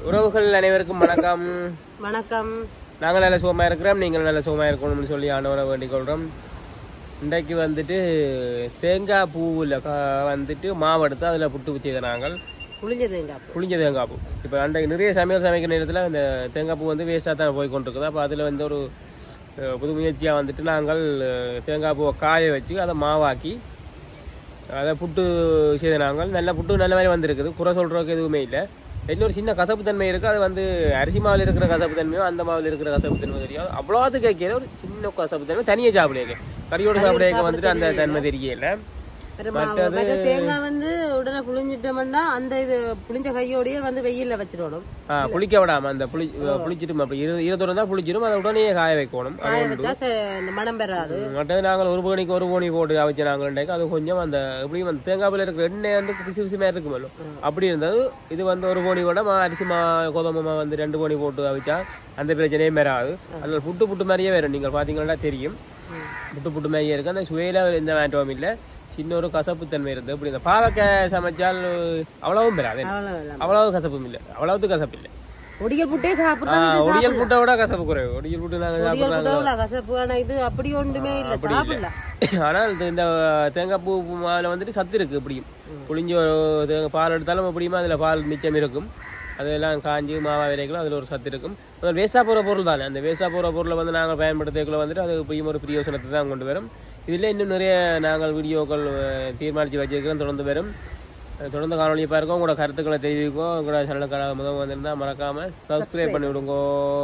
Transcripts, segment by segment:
உறவுகள் அனைவருக்கும் வணக்கம் வணக்கம் நாங்கள் நல்ல சுகமாக இருக்கிறோம் நீங்கள் நல்ல சுகமாக இருக்கணும்னு சொல்லி ஆண்டவரை வேண்டிக் கொள்கிறோம் இன்றைக்கு வந்துட்டு தேங்காய் பூவில் வந்துட்டு மாவு எடுத்து அதில் புட்டு செய்த நாங்கள் புளிஞ்ச தேங்காய் புளிஞ்ச தேங்காய் பூ இப்போ அன்றைக்கு நிறைய சமையல் சமைக்கிற நேரத்தில் இந்த தேங்காய் பூ வந்து வேஸ்ட்டாக தான் போய் கொண்டிருக்குது அப்போ அதில் வந்து ஒரு அஹ், புது முயற்சியாக வந்துட்டு நாங்கள் அஹ், தேங்காய் பூவை காய வச்சு அதை மாவாக்கி அதை புட்டு செய்த நாங்கள் நல்ல புட்டு நல்ல மாதிரி வந்திருக்குது குறை சொல்கிறதுக்கு எதுவுமே இல்லை இன்னொரு சின்ன கசப்பு தன்மை இருக்குது அது வந்து அரிசி மாவில் இருக்கிற கசப்பு தன்மையும் அந்த மாவில் இருக்கிற கசப்பு தன்மையும் தெரியாது அவ்வளோது கேட்கல ஒரு சின்ன கசப்பு தன்மை தனியாக சாப்பிடுங்க கறியோடு சாப்பிடுங்க வந்துட்டு அந்த தன்மை தெரியல மற்ற தேங்காய் வந்து உடனே புளிஞ்சிட்டோம்னா அந்த இது புளிஞ்ச கையோடயே வந்து வெயில்ல வச்சிடணும் ஆ, புளிக்க விடாம அந்த புளி புளிச்சிட்டு அப்படி இரு ஈரத்தோடு தான் புளிச்சிடும் அதை உடனே காய வைக்கணும் அது காய உண்டு. வச்சா சே- இந்த மனம் பெறாது மற்றது நாங்கள் ஒரு கோணிக்கு ஒரு கோணி போட்டு அவிச்ச நாங்கள் இன்றைக்கு அது கொஞ்சம் அந்த எப்படியும் அந்த தேங்காயில் இருக்கிற எண்ணெய் வந்து பிசு பிசு மாதிரி இருக்குமല്ലോ அப்படி இருந்தது இது வந்து ஒரு கோணி கூட மா அரிசி மா கோதுமை மா வந்து ரெண்டு கோணி போட்டு அவிச்சா அந்த பிரச்சனையும் வராது அதில் புட்டு புட்டு மாதிரியே வரும் நீங்கள் பார்த்தீங்கன்னா தெரியும் புட்டு புட்டு மாதிரியே இருக்கு அந்த சுவையில் எந்த மாற்றமும் இல்லை சின்ன ஒரு கசப்பு தன்மை இருந்தது இப்படி இந்த பாவக்காய் சமைச்சால் அவ்வளவும் வராது அவ்வளவு இல்லை. அவ்வளவு கசப்பும் இல்லை அவ்வளவு கசப்பு இல்லை ஒடியல் புட்டே சாப்பிடுறாங்க இது ஒடியல் புட்டை விட கசப்பு குறைவு ஒடியல் புட்டு நாங்கள் ஒடியல் சாப்பிட்றாங்க புட்டவுல கசப்பு ஆனா இது அப்படி ஒன்றுமே இல்ல சாப்பிடலாம் ஆனால் இந்த- இந்த தேங்காய் பூ மாவில் வந்துட்டு சத்து இருக்கு இப்படியும் புளிஞ்ச ஒரு தேங்காய் பால் எடுத்தாலும் எப்படியுமா அதில் பால் மிச்சம் இருக்கும் அதெல்லாம் காஞ்சி மாவா விரைக்கலாம் அதில் ஒரு சத்து இருக்கும் அது வேஸ்ட்டாக போகிற பொருள் தானே அந்த வேஸ்ட்டாக போகிற பொருளை வந்து நாங்கள் பயன்படுத்திக்கல வந்துட்டு அது இப்படியும் ஒரு பிரயோசனத்தை தான் கொண்டு வரும் இதில் இன்னும் நிறைய நாங்கள் வீடியோக்கள் அஹ், தீர்மானித்து வச்சிருக்கிறோம் தொடர்ந்து வரும் அஹ், தொடர்ந்து காணொலியை பாருங்க உங்களோட கருத்துக்களை தெரிவிக்கும் உங்களோட சேனலுக்கான முதல் வந்திருந்தால் மறக்காமல் சப்ஸ்கிரைப் பண்ணி விடுங்கோ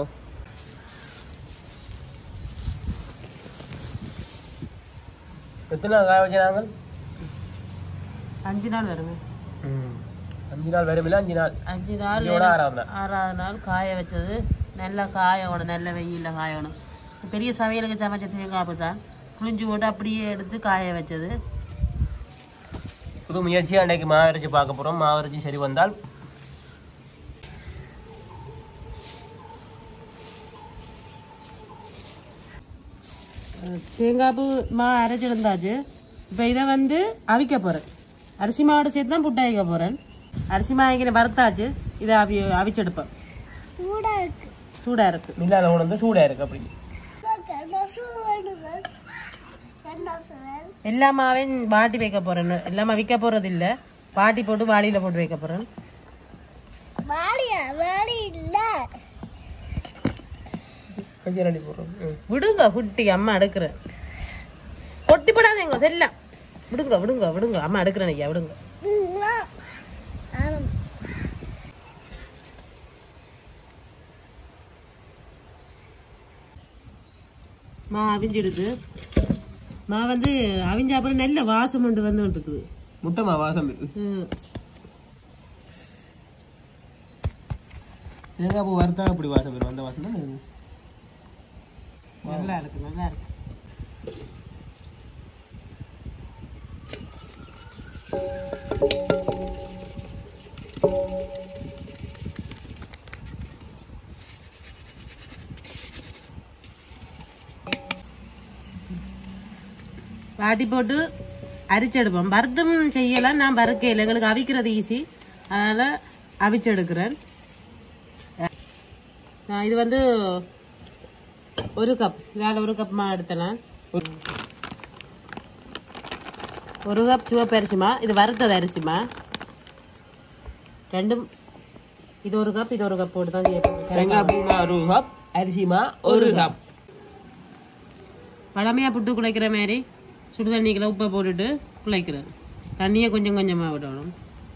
எத்தனை நாள் காய வச்சு நாங்கள் அஞ்சு நாள் வருங்க அஞ்சு நாள் வரும் அஞ்சு நாள் அஞ்சு நாள் இதோட ஆறாவது நாள் ஆறாவது நாள் காய வச்சது நல்லா காயணும் நல்ல வெயில்ல காயணும் பெரிய சமையலுக்கு சமைச்ச தேங்காய் தான் புளிஞ்சு போட்டு அப்படியே எடுத்து காய வச்சது புது முயற்சியாக அன்னைக்கு மாவரைச்சி பார்க்க போகிறோம் மாவரைச்சி சரி வந்தால் தேங்காய் பூ மா அரைச்சிருந்தாச்சு இப்போ இதை வந்து அவிக்க போகிறேன் அரிசி மாவோட சேர்த்து தான் புட்டு அவிக்க போகிறேன் அரிசி மாவிக்கிற வறுத்தாச்சு இதை அவி அவிச்செடுப்பேன் சூடாக இருக்கு மில்லால உணர்ந்து சூடாக இருக்கு அப்படி எல்லா மாவையும் வாட்டி வைக்க போகிறேன் எல்லாமே விற்க போகிறது இல்லை வாட்டி போட்டு வாளியில் போட்டு வைக்க போகிறேன் கொஞ்சம் ரெடி போடுறோம் ம். விடுங்க குட்டி அம்மா எடுக்கிறேன் கொட்டி போடாதீங்க செல்லம் விடுங்க விடுங்க விடுங்க அம்மா எடுக்கிறேன் ஐயா விடுங்க மா அவிஞ்சிடுது மா வந்து அவிஞ்ச அப்புறம் நல்ல வாசம் கொண்டு வந்து இருக்குது முட்டைமா வாசம் இருக்கு ம். தேங்காய் பூ வறுத்தா அப்படி வாசம் வரும் அந்த வாசம் தான் இது. நல்லா இருக்கு நல்லா இருக்கு வாட்டி போட்டு அரிச்செடுப்போம் வறுத்தும் செய்யலாம் நான் வறுக்கையில் எங்களுக்கு அவிக்கிறது ஈஸி அதனால் அவிச்செடுக்கிறேன் நான் இது வந்து ஒரு கப் இதால் ஒரு கப் மா எடுத்தலாம் ஒரு கப் சிவப்பு அரிசிமா இது வறுத்தது அரிசிமா ரெண்டும் இது ஒரு கப் இது ஒரு கப் போட்டு தான் செய்யணும் தேங்காய் பூ மா ஒரு கப் அரிசிமா ஒரு கப் பழமையாக புட்டு குழைக்கிற மாதிரி சுடு தண்ணிக்குள்ள உப்பை போட்டுட்டு குழைக்கிறேன் தண்ணியை கொஞ்சம் கொஞ்சமாக விடணும்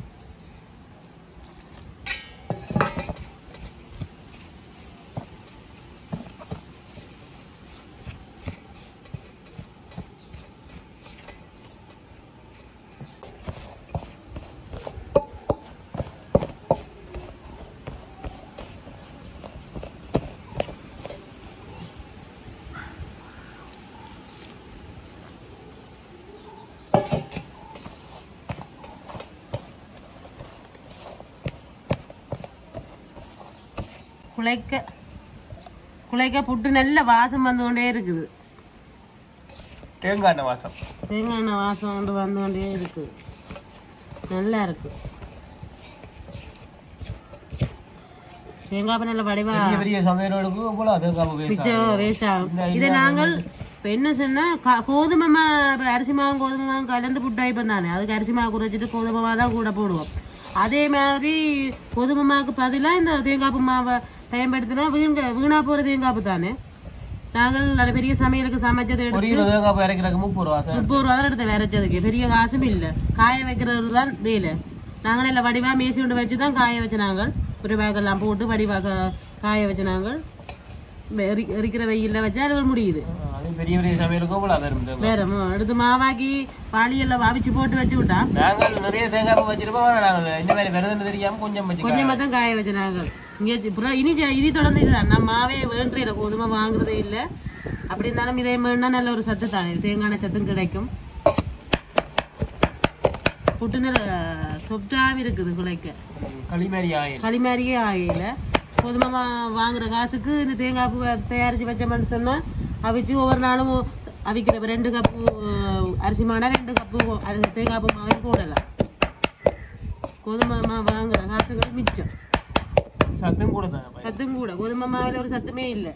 குழைக்க குழைக்க புட்டு நல்ல வாசம் வந்து கொண்டே இருக்குது தேங்காய் எண்ணெய் வாசம் தேங்காய் எண்ணெய் வாசம் கொண்டு வந்து கொண்டே இருக்குது நல்லா இருக்கு தேங்காய் பூ நல்ல வடிவா பெரிய பெரிய சமையலோடுக்கு போல தேங்காய் வேஸ்ட் மிச்சம் வேஸ்ட் ஆகும் இதை நாங்கள் இப்போ என்ன சொன்னா க- கோதுமை மா இப்ப அரிசி மாவும் கோதுமை மாவும் கலந்து புட்டாய் தானே அதுக்கு அரிசி மாவு குறைச்சிட்டு கோதுமை மாவு தான் கூட போடுவோம் அதே மாதிரி கோதுமை மாவுக்கு பதிலாக இந்த தேங்காய் பூ மாவை பயன்படுத்தினா வீண் வீணா போகிற தேங்காய் பூ தானே நாங்கள் நல்ல பெரிய சமையலுக்கு சமைச்சதை ஒரு எடுத்து கிலோ தேங்காய் பூ இறக்கிறதுக்கு முப்பது ரூபா சார் முப்பது ரூபா தான் எடுத்து விரைச்சதுக்கு பெரிய காசும் இல்லை காய வைக்கிறது தான் வேலை நாங்களே இல்லை வடிவா மேசி கொண்டு வச்சு தான் காய வச்சு நாங்கள் ஒரு பேக்கெல்லாம் போட்டு வடிவாக காய வச்சு நாங்கள் எரி- எரிக்கிற வெயிலில் வச்சா அது முடியுது அது பெரிய பெரிய சமையலுக்கும் போல வரும் தேங்காய் வேற மு- எடுத்து மாவாக்கி பாலியெல்லாம் அவிச்சு போட்டு வச்சு விட்டா நாங்கள் நிறைய தேங்காய் பூ வச்சிருப்போம் ஆனா நாங்கள் இந்த மாதிரி வருதுன்னு தெரியாம கொஞ்சம் வச்சு கொஞ்சமாக தான் காய வச்சு நாங்கள் இங்கே அப்புறம் இனி செ- இனி தொடர்ந்து இதுதான் நான் மாவே வேண்டிய கோதுமை வாங்குறதே இல்லை அப்படி இருந்தாலும் இதே மாதிரினா நல்ல ஒரு சத்து தானே தேங்காய் சத்தும் கிடைக்கும் புட்டு நல்ல சொப்டாகவும் இருக்குது குலைக்க களி மாதிரி ஆயில் களி மாதிரியே ஆகையில் கோதுமை மா வாங்குற காசுக்கு இந்த தேங்காய் பூ தயாரித்து வச்சோம்னு சொன்னால் அவிச்சு ஒவ்வொரு நாளும் அவிக்கிற இப்ப ரெண்டு கப்பு அரிசி மாடா ரெண்டு கப்பு அரிசி தேங்காய் பூ மாவே போடலாம் கோதுமை மா வாங்குற காசுகள் மிச்சம் சத்தும் கூட தான் சத்தும் கூட கோதுமை மாவில் ஒரு சத்துமே இல்லை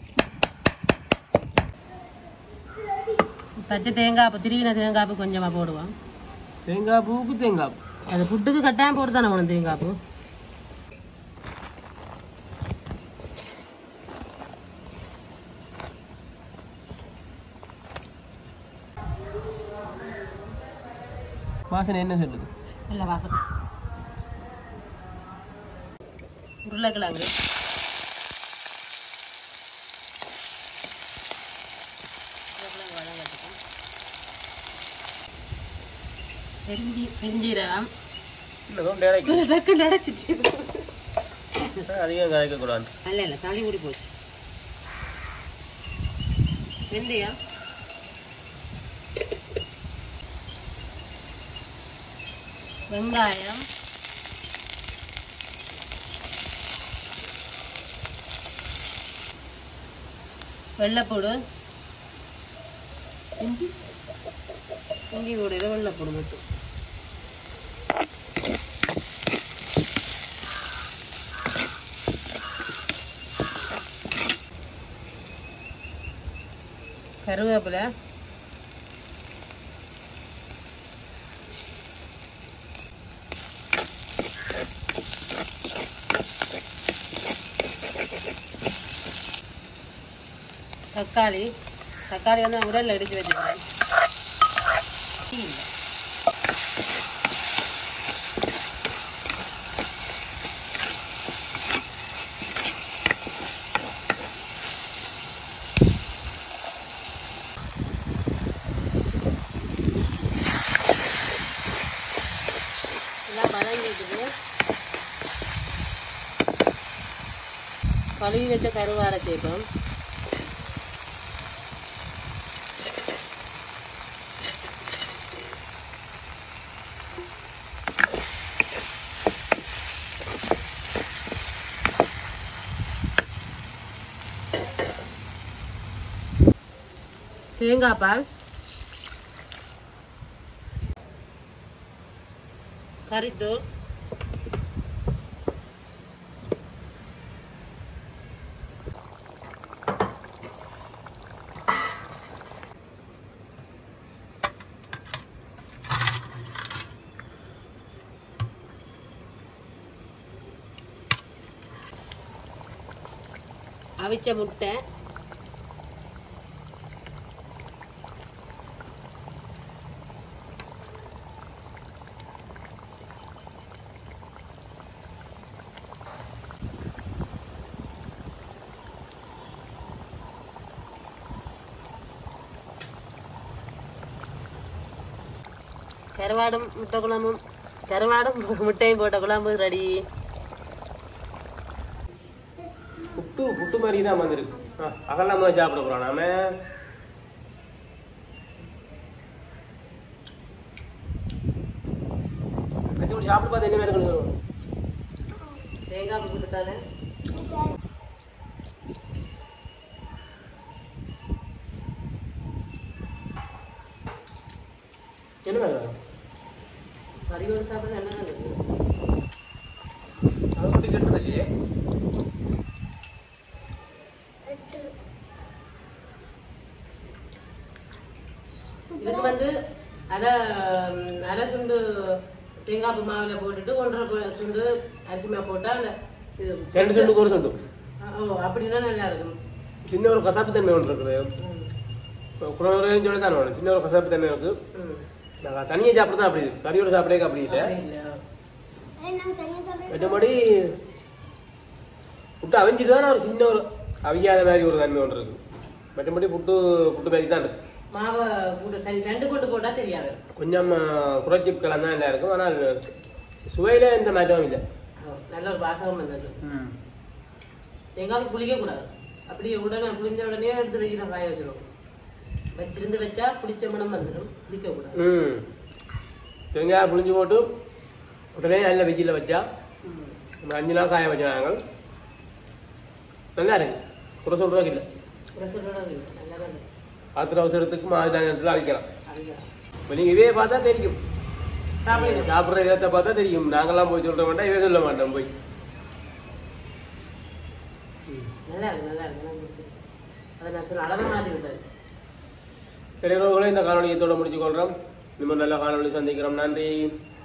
பச்சை தேங்காய் பூ திருவின தேங்காய் பூ கொஞ்சமாக போடுவோம் தேங்காய் பூவுக்கு தேங்காய் பூ அது புட்டுக்கு கட்டாயம் போட்டு தானே வேணும் தேங்காய் பூ வாசனை என்ன சொல்லுது நல்ல வாசம் உருளைக்கிழங்கு பெருஞ்சி பெருஞ்சீரகம் இன்னும் டேரக்ட் டக்கு நடச்சிச்சு அதிகம் கலைக்கக்கூடாது அல்ல இல்லை சளி கூடி போச்சு வெந்தயம் வெங்காயம் வெள்ளைப்பூடு இஞ்சி இஞ்சி கூட வெள்ளைப்பூடு மட்டும் கருவேப்பிலை தக்காளி தக்காளி வந்து நான் உரல்ல இடிச்சு வச்சுக்கிறேன் டீ இல்லை. எல்லாம் வதங்கிட்டுது கழுவி வச்ச கருவாடை சேர்ப்போம் தேங்காய் பால் கறித்தூள் அவிச்ச முட்டை கருவாடும் முட்டை குழம்பும் கருவாடும் முட்டையும் போட்ட குழம்பு ரெடி புட்டு புட்டு மாதிரி தான் வந்திருக்கு ஆ, அதெல்லாம் தான் சாப்பிட போகிறோம் நாம கச்சோடி சாப்பிட்டு பார்த்து என்ன மாதிரி கொண்டு தேங்காய் பூ போட்டுட்டானே என்ன வேணும் கறியோடு சாப்பிட நல்லா இருக்கு அதை மட்டும் கெட்டது இல்லையே தேங்காய் பூ மாவில் போட்டுட்டு ஒன்றரை ப- துண்டு அரிசிமா போட்டா அந்த இது ரெண்டு சொண்டு ஒரு சொண்டு ஓ அப்படின்னா நல்லா இருக்கும் சின்ன ஒரு கசாப்பு தன்மை ஒன்று இருக்குது குணவரையும் சொல்லி தான் வேணும் சின்ன ஒரு கசாப்பு தன்மை இருக்கு ம். நாங்கள் தனியாக சாப்பிட்டு தான் அப்படி இருக்கு கறியோட சாப்பிடே அப்படி இல்லை அப்படி இல்லை மற்றபடி புட்டு அவிஞ்சிட்டு தான் ஒரு சின்ன ஒரு அவியாத மாதிரி ஒரு தன்மை ஒன்று இருக்கு மற்றபடி புட்டு புட்டு மாதிரி தான் இருக்கு மாவை கூட சரி ரெண்டு கொண்டு போட்டா சரியா வரும் கொஞ்சம் குறைச்சி கலந்தா நல்லா இருக்கும் ஆனால் சுவையில் எந்த மாற்றமும் இல்லை ஓ, நல்ல ஒரு வாசகம் வந்தது தேங்காய் புளிக்க கூடாது அப்படியே உடனே புளிஞ்ச உடனே எடுத்து வைக்கிற காய வச்சிடும் வச்சிருந்து வச்சா புளிச்ச மணம் வந்துடும் புளிக்க கூடாது ம் தேங்காய் புளிஞ்சு போட்டு உடனே நல்ல வெஜ்ஜில் வச்சா நம்ம அஞ்சு நாள் காய வச்சோம் நாங்கள் நல்லா இருக்கு குறை சொல்கிறதுக்கு இல்லை ரசத்தோட இருக்கு. நல்லா தான் இருக்கு. ஆத்திர அவசரத்துக்கு மாதிரி நேரத்தில் அவிக்கலாம் அதுதான். இப்போ நீங்கள் இதே பார்த்தா தெரியும் சாப்பிடுங்க. சாப்பிட்ற விதத்தை பார்த்தா தெரியும் நாங்கெல்லாம் போய் சொல்ல மாட்டோம் இவே சொல்ல மாட்டோம் போய் நல்லா இருக்கு நல்லா இருக்கு நல்லா இருக்கு. அதை நான் சொன்ன அளவை மாற்றி விட்டாரு சரி உறவுகளே இந்த காணொலியத்தோட முடிச்சு கொள்கிறோம் இன்னும் நல்ல காணொலி சந்திக்கிறோம் நன்றி